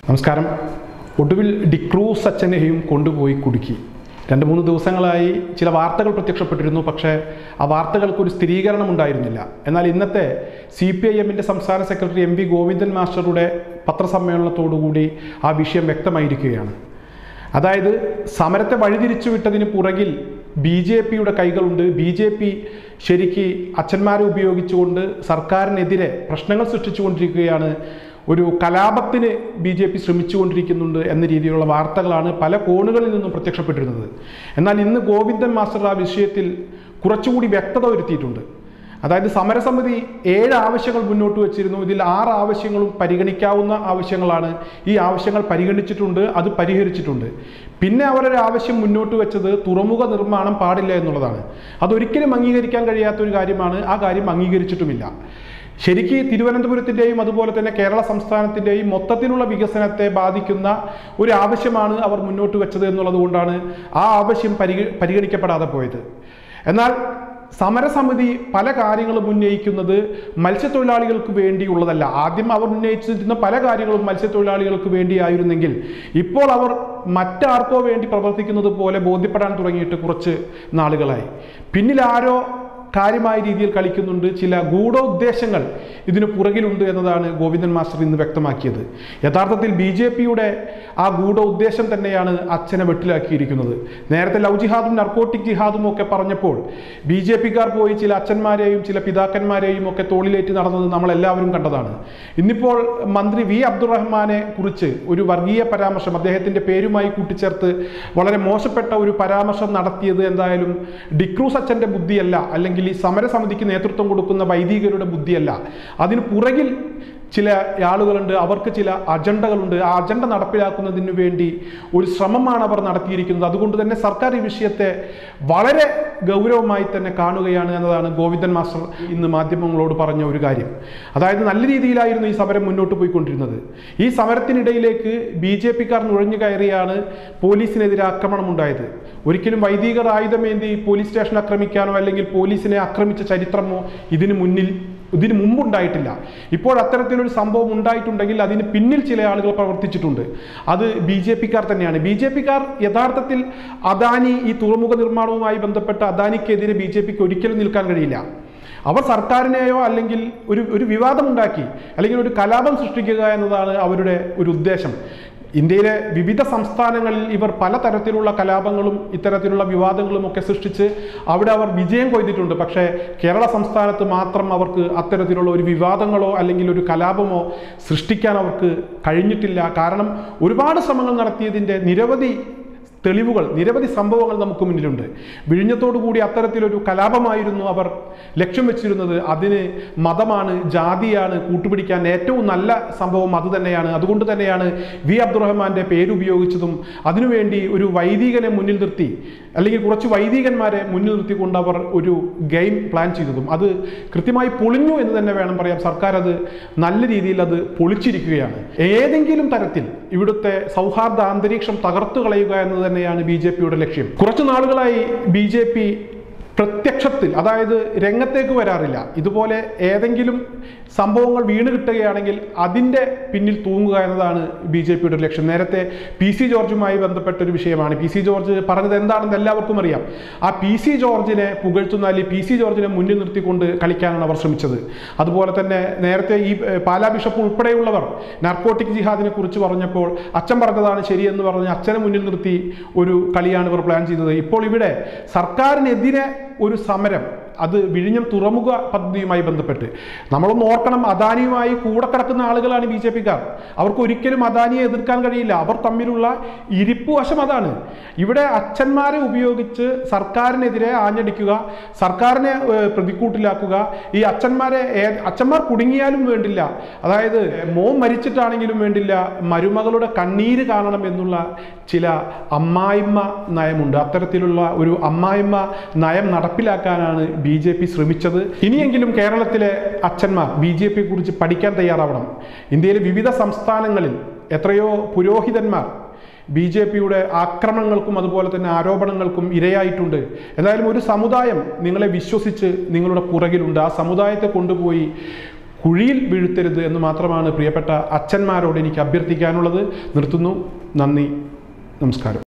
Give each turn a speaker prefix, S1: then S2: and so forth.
S1: നമസ്കാരം ഒടുവിൽ ഡിക്രൂസ് അച്ഛനെയും കൊണ്ടുപോയി കുടുക്കി രണ്ട് മൂന്ന് ദിവസങ്ങളായി ചില വാർത്തകൾ പ്രത്യക്ഷപ്പെട്ടിരുന്നു പക്ഷേ ആ വാർത്തകൾക്ക് ഒരു സ്ഥിരീകരണം ഉണ്ടായിരുന്നില്ല എന്നാൽ ഇന്നത്തെ സി പി ഐ എമ്മിൻ്റെ സംസ്ഥാന സെക്രട്ടറി എം വി ഗോവിന്ദൻ മാസ്റ്ററുടെ പത്രസമ്മേളനത്തോടുകൂടി ആ വിഷയം വ്യക്തമായിരിക്കുകയാണ് അതായത് സമരത്തെ വഴിതിരിച്ചു വിട്ടതിന് പുറകിൽ ബി ജെ പിയുടെ കൈകളുണ്ട് ബി ജെ പി ശരിക്ക് അച്ഛന്മാരെ ഉപയോഗിച്ചുകൊണ്ട് സർക്കാരിനെതിരെ പ്രശ്നങ്ങൾ സൃഷ്ടിച്ചുകൊണ്ടിരിക്കുകയാണ് ഒരു കലാപത്തിന് ബി ജെ പി ശ്രമിച്ചുകൊണ്ടിരിക്കുന്നുണ്ട് എന്ന രീതിയിലുള്ള വാർത്തകളാണ് പല കോണുകളിൽ നിന്നും പ്രത്യക്ഷപ്പെട്ടിരുന്നത് എന്നാൽ ഇന്ന് ഗോവിന്ദൻ മാസ്റ്റർ ആ വിഷയത്തിൽ കുറച്ചുകൂടി വ്യക്തത വരുത്തിയിട്ടുണ്ട് അതായത് സമരസമിതി ഏഴ് ആവശ്യങ്ങൾ മുന്നോട്ട് വെച്ചിരുന്നു ഇതിൽ ആറ് ആവശ്യങ്ങളും പരിഗണിക്കാവുന്ന ആവശ്യങ്ങളാണ് ഈ ആവശ്യങ്ങൾ പരിഗണിച്ചിട്ടുണ്ട് അത് പരിഹരിച്ചിട്ടുണ്ട് പിന്നെ അവരൊരു ആവശ്യം മുന്നോട്ട് വെച്ചത് തുറമുഖ നിർമ്മാണം പാടില്ല എന്നുള്ളതാണ് അതൊരിക്കലും അംഗീകരിക്കാൻ കഴിയാത്ത ഒരു കാര്യമാണ് ആ കാര്യം അംഗീകരിച്ചിട്ടുമില്ല ശരിക്ക് തിരുവനന്തപുരത്തിൻ്റെയും അതുപോലെ തന്നെ കേരള സംസ്ഥാനത്തിൻ്റെയും മൊത്തത്തിലുള്ള വികസനത്തെ ബാധിക്കുന്ന ഒരു ആവശ്യമാണ് അവർ മുന്നോട്ട് വെച്ചത് എന്നുള്ളത് കൊണ്ടാണ് ആ ആവശ്യം പരിഗ പരിഗണിക്കപ്പെടാതെ പോയത് എന്നാൽ സമരസമിതി പല കാര്യങ്ങളും ഉന്നയിക്കുന്നത് മത്സ്യത്തൊഴിലാളികൾക്ക് വേണ്ടിയുള്ളതല്ല ആദ്യം അവർ ഉന്നയിച്ചിരുന്ന പല കാര്യങ്ങളും മത്സ്യത്തൊഴിലാളികൾക്ക് വേണ്ടിയായിരുന്നെങ്കിൽ ഇപ്പോൾ അവർ മറ്റാർക്കോ വേണ്ടി പ്രവർത്തിക്കുന്നത് പോലെ ബോധ്യപ്പെടാൻ തുടങ്ങിയിട്ട് കുറച്ച് നാളുകളായി പിന്നിൽ ആരോ കാര്യമായ രീതിയിൽ കളിക്കുന്നുണ്ട് ചില ഗൂഢോദ്ദേശങ്ങൾ ഇതിന് പുറകിലുണ്ട് എന്നതാണ് ഗോവിന്ദൻ മാസ്റ്റർ ഇന്ന് വ്യക്തമാക്കിയത് യഥാർത്ഥത്തിൽ ബി ജെ പിയുടെ ആ ഗൂഢ ഉദ്ദേശം തന്നെയാണ് അച്ഛനെ വെട്ടിലാക്കിയിരിക്കുന്നത് നേരത്തെ ലവ് ജിഹാദും നർക്കോട്ടിക് ജിഹാദും ഒക്കെ പറഞ്ഞപ്പോൾ ബി ജെ പിക്കാർ പോയി ചില അച്ഛന്മാരെയും ചില പിതാക്കന്മാരെയും ഒക്കെ തോളിലേറ്റ് നടന്നത് നമ്മളെല്ലാവരും കണ്ടതാണ് ഇന്നിപ്പോൾ മന്ത്രി വി അബ്ദുറഹ്മാനെ കുറിച്ച് ഒരു വർഗീയ പരാമർശം അദ്ദേഹത്തിൻ്റെ പേരുമായി കൂട്ടിച്ചേർത്ത് വളരെ മോശപ്പെട്ട ഒരു പരാമർശം നടത്തിയത് എന്തായാലും ഡിക്രൂസ് അച്ഛൻ്റെ ബുദ്ധിയല്ല അല്ലെങ്കിൽ ഈ സമരസമിതിക്ക് നേതൃത്വം കൊടുക്കുന്ന വൈദികരുടെ ബുദ്ധിയല്ല അതിന് പുറകിൽ ചില ആളുകളുണ്ട് അവർക്ക് ചില അജണ്ടകളുണ്ട് ആ അജണ്ട നടപ്പിലാക്കുന്നതിന് വേണ്ടി ഒരു ശ്രമമാണ് അവർ നടത്തിയിരിക്കുന്നത് അതുകൊണ്ട് തന്നെ സർക്കാർ ഈ വിഷയത്തെ വളരെ ഗൗരവമായി തന്നെ കാണുകയാണ് എന്നതാണ് ഗോവിന്ദൻ മാസ്റ്റർ ഇന്ന് മാധ്യമങ്ങളോട് പറഞ്ഞ ഒരു കാര്യം അതായത് നല്ല രീതിയിലായിരുന്നു ഈ സമരം മുന്നോട്ട് പോയിക്കൊണ്ടിരുന്നത് ഈ സമരത്തിനിടയിലേക്ക് ബി ജെ പിക്കാർ നുഴഞ്ഞു കയറിയാണ് പോലീസിനെതിരെ ആക്രമണം ഉണ്ടായത് ഒരിക്കലും വൈദികർ ആയുധമേന്തി പോലീസ് സ്റ്റേഷൻ ആക്രമിക്കാനോ അല്ലെങ്കിൽ പോലീസിനെ ആക്രമിച്ച ചരിത്രമോ ഇതിനു മുന്നിൽ ഇതിനു മുമ്പുണ്ടായിട്ടില്ല ഇപ്പോൾ അത്തരത്തിലൊരു സംഭവം ഉണ്ടായിട്ടുണ്ടെങ്കിൽ അതിന് പിന്നിൽ ചില ആളുകൾ പ്രവർത്തിച്ചിട്ടുണ്ട് അത് ബി ജെ പിക്കാർ തന്നെയാണ് ബി ജെ പിക്കാർ യഥാർത്ഥത്തിൽ അദാനി ഈ തുറമുഖ നിർമ്മാണവുമായി ബന്ധപ്പെട്ട അദാനിക്കെതിരെ ബി ജെ പിക്ക് ഒരിക്കലും നിൽക്കാൻ കഴിയില്ല അവർ സർക്കാരിനെയോ അല്ലെങ്കിൽ ഒരു ഒരു വിവാദമുണ്ടാക്കി അല്ലെങ്കിൽ ഒരു കലാപം സൃഷ്ടിക്കുക എന്നതാണ് അവരുടെ ഒരു ഉദ്ദേശം ഇന്ത്യയിലെ വിവിധ സംസ്ഥാനങ്ങളിൽ ഇവർ പലതരത്തിലുള്ള കലാപങ്ങളും ഇത്തരത്തിലുള്ള വിവാദങ്ങളും ഒക്കെ സൃഷ്ടിച്ച് അവിടെ അവർ വിജയം കൊയ്തിട്ടുണ്ട് പക്ഷേ കേരള സംസ്ഥാനത്ത് മാത്രം അവർക്ക് അത്തരത്തിലുള്ള ഒരു വിവാദങ്ങളോ അല്ലെങ്കിൽ ഒരു കലാപമോ സൃഷ്ടിക്കാൻ അവർക്ക് കഴിഞ്ഞിട്ടില്ല കാരണം ഒരുപാട് ശ്രമങ്ങൾ നടത്തിയതിൻ്റെ നിരവധി തെളിവുകൾ നിരവധി സംഭവങ്ങൾ നമുക്ക് മുന്നിലുണ്ട് വിഴിഞ്ഞത്തോടു കൂടി അത്തരത്തിലൊരു കലാപമായിരുന്നു അവർ ലക്ഷ്യം വെച്ചിരുന്നത് അതിന് മതമാണ് ജാതിയാണ് കൂട്ടുപിടിക്കാൻ ഏറ്റവും നല്ല സംഭവം അത് തന്നെയാണ് അതുകൊണ്ട് തന്നെയാണ് വി അബ്ദുറഹ്മാന്റെ പേരുപയോഗിച്ചതും അതിനുവേണ്ടി ഒരു വൈദികനെ മുന്നിൽ നിർത്തി അല്ലെങ്കിൽ കുറച്ച് വൈദികന്മാരെ മുന്നിൽ നിർത്തിക്കൊണ്ട് അവർ ഒരു ഗെയിം പ്ലാൻ ചെയ്തതും അത് കൃത്യമായി പൊളിഞ്ഞു എന്ന് തന്നെ വേണം പറയാം സർക്കാർ അത് നല്ല രീതിയിൽ അത് പൊളിച്ചിരിക്കുകയാണ് ഏതെങ്കിലും തരത്തിൽ ഇവിടുത്തെ സൗഹാർദ്ദ അന്തരീക്ഷം തകർത്തു കളയുക എന്നത് തന്നെയാണ് ബി ജെ പിയുടെ ലക്ഷ്യം കുറച്ചു നാളുകളായി ബി ജെ പി പ്രത്യക്ഷത്തിൽ അതായത് രംഗത്തേക്ക് വരാറില്ല ഇതുപോലെ ഏതെങ്കിലും സംഭവങ്ങൾ വീണ് കിട്ടുകയാണെങ്കിൽ അതിൻ്റെ പിന്നിൽ തൂങ്ങുക എന്നതാണ് ബി ജെ പിയുടെ ലക്ഷ്യം നേരത്തെ പി സി ജോർജുമായി ബന്ധപ്പെട്ട ഒരു വിഷയമാണ് പി സി ജോർജ് പറഞ്ഞത് എന്താണെന്ന് എല്ലാവർക്കും അറിയാം ആ പി സി ജോർജിനെ പുകഴ്ത്തുന്ന അല്ലെങ്കിൽ പി സി ജോർജിനെ മുന്നിൽ നിർത്തിക്കൊണ്ട് കളിക്കാനാണ് അവർ ശ്രമിച്ചത് അതുപോലെ തന്നെ നേരത്തെ ഈ ഏഹ്, പാലാ ബിഷപ്പ് ഉൾപ്പെടെയുള്ളവർ നാർക്കോട്ടിക് ജിഹാദിനെ കുറിച്ച് പറഞ്ഞപ്പോൾ അച്ഛൻ പറഞ്ഞതാണ് ശരിയെന്ന് പറഞ്ഞ് അച്ഛനെ മുന്നിൽ നിർത്തി ഒരു കളിയാണ് ഇവർ പ്ലാൻ ചെയ്തത് ഇപ്പോൾ ഇവിടെ സർക്കാരിനെതിരെ ഒരു സമരം അത് വിഴിഞ്ഞം തുറമുഖ പദ്ധതിയുമായി ബന്ധപ്പെട്ട് നമ്മളൊന്ന് ഓർക്കണം അദാനിയുമായി കൂടെ കിടക്കുന്ന ആളുകളാണ് ബി ജെ പിക്കാർ അവർക്ക് ഒരിക്കലും അദാനിയെ എതിർക്കാൻ കഴിയില്ല അവർ തമ്മിലുള്ള ഇരിപ്പ് വശം അതാണ് ഇവിടെ അച്ഛന്മാരെ ഉപയോഗിച്ച് സർക്കാരിനെതിരെ ആഞ്ഞടിക്കുക സർക്കാരിനെ ഏഹ്, പ്രതിക്കൂട്ടിലാക്കുക ഈ അച്ഛന്മാരെ ഏ- അച്ഛന്മാർ കുടുങ്ങിയാലും വേണ്ടില്ല അതായത് മോൻ മരിച്ചിട്ടാണെങ്കിലും വേണ്ടില്ല മരുമകളുടെ കണ്ണീര് കാണണം എന്നുള്ള ചില അമ്മായിമ്മ നയമുണ്ട് അത്തരത്തിലുള്ള ഒരു അമ്മായിമ്മ നയം നടപ്പിലാക്കാനാണ് ബി ജെ പി ശ്രമിച്ചത് ഇനിയെങ്കിലും കേരളത്തിലെ അച്ഛന്മാർ ബി ജെ പിയെ കുറിച്ച് പഠിക്കാൻ തയ്യാറാവണം ഇന്ത്യയിലെ വിവിധ സംസ്ഥാനങ്ങളിൽ എത്രയോ പുരോഹിതന്മാർ ബി ജെ പിയുടെ ആക്രമണങ്ങൾക്കും അതുപോലെ തന്നെ ആരോപണങ്ങൾക്കും ഇരയായിട്ടുണ്ട് എന്തായാലും ഒരു സമുദായം നിങ്ങളെ വിശ്വസിച്ച് നിങ്ങളുടെ പുറകിലുണ്ട് ആ സമുദായത്തെ കൊണ്ടുപോയി കുഴിയിൽ വീഴ്ത്തരുത് എന്ന് മാത്രമാണ് പ്രിയപ്പെട്ട അച്ഛന്മാരോട് എനിക്ക് അഭ്യർത്ഥിക്കാനുള്ളത് നിർത്തുന്നു നന്ദി നമസ്കാരം